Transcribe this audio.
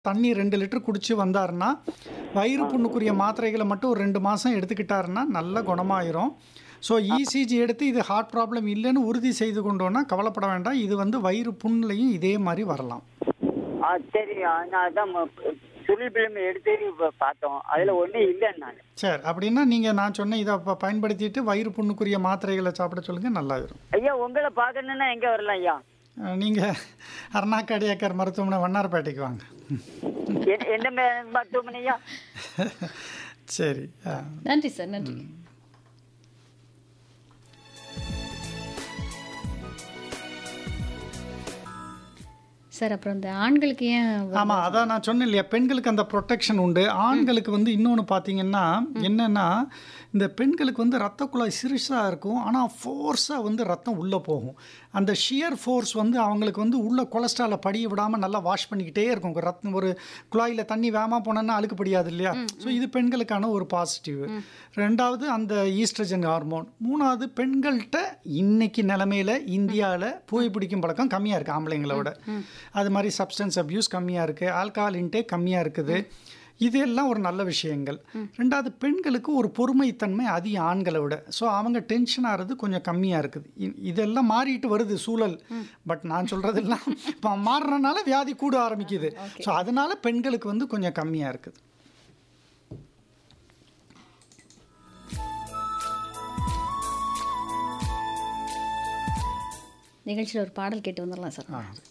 தண்ணி ரெண்டு லிட்டர் குடிச்சு வந்தாருன்னா வயிறு புண்ணுக்குரிய மாத்திரைகளை மட்டும் ஒரு ரெண்டு மாதம் எடுத்துக்கிட்டாருன்னா நல்ல குணமாயிரும் ஸோ இசிஜி எடுத்து இது ஹார்ட் ப்ராப்ளம் இல்லைன்னு உறுதி செய்து கொண்டோன்னா கவலைப்பட வேண்டாம் இது வந்து வயிறு புண்ணுலையும் இதே மாதிரி வரலாம் ஆ சரி நான் அதான் சுருள் பிலிம் எடுத்து இப்ப பார்த்தோம் அதில் ஒன்றும் இல்லைன்னு நான் சரி அப்படின்னா நீங்கள் நான் சொன்ன இதை ப- பயன்படுத்திட்டு வயிறு புண்ணுக்குரிய மாத்திரைகளை சாப்பிட சொல்லுங்கள் நல்லாயிரும் ஐயா உங்களை பார்க்கணுன்னா எங்கே வரலாம் ஐயா நீங்கள் அருணாக்காடியாக்கர் மருத்துவமனை வண்ணாரப்பேட்டைக்கு வாங்க எ- எந்த மே- மருத்துவமனை ஐயா சரி ஆ நன்றி சார் நன்றி சார் அப்புறம் இந்த ஆண்களுக்கு ஏன் வருது? ஆமாம் அதான் நான் சொன்னேன் இல்லையா பெண்களுக்கு அந்த ப்ரொடெக்ஷன் உண்டு ஆண்களுக்கு வந்து இன்னொன்று பார்த்தீங்கன்னா என்னென்னா இந்த பெண்களுக்கு வந்து ரத்த குழாய் சிறுசாக இருக்கும் ஆனால் ஃபோர்ஸாக வந்து ரத்தம் உள்ளே போகும் அந்த ஷியர் ஃபோர்ஸ் வந்து அவங்களுக்கு வந்து உள்ள கொலஸ்ட்ராலை படிய விடாமல் நல்லா வாஷ் பண்ணிக்கிட்டே இருக்கும் ரத்தம் ஒரு குழாயில் தண்ணி வேகமாக போனோன்னா அழுக்கு படியாது இல்லையா ஸோ இது பெண்களுக்கான ஒரு பாசிட்டிவ் ரெண்டாவது அந்த ஈஸ்ட்ரஜன் ஹார்மோன் மூணாவது பெண்கள்கிட்ட இன்னைக்கு நிலமையில இந்தியாவில் புகை பிடிக்கும் பழக்கம் கம்மியாக இருக்குது ஆம்பளைங்களை விட அது மாதிரி சப்ஸ்டன்ஸ் அப்யூஸ் கம்மியாக இருக்குது ஆல்கஹால் இன்டேக் கம்மியாக இருக்குது இது எல்லாம் ஒரு நல்ல விஷயங்கள் ரெண்டாவது பெண்களுக்கு ஒரு பொறுமைத்தன்மை அதிக ஆண்களை விட ஸோ அவங்க டென்ஷன் ஆகிறது கொஞ்சம் கம்மியாக இருக்குது இ- இதெல்லாம் மாறிட்டு வருது சூழல் பட் நான் சொல்கிறதெல்லாம் இப்போ மாறுறதுனால வியாதி கூட ஆரம்பிக்குது ஸோ அதனால பெண்களுக்கு வந்து கொஞ்சம் கம்மியாக இருக்குது நிகழ்ச்சியில் ஒரு பாடல் கேட்டு வந்துடலாம் சார் ஆ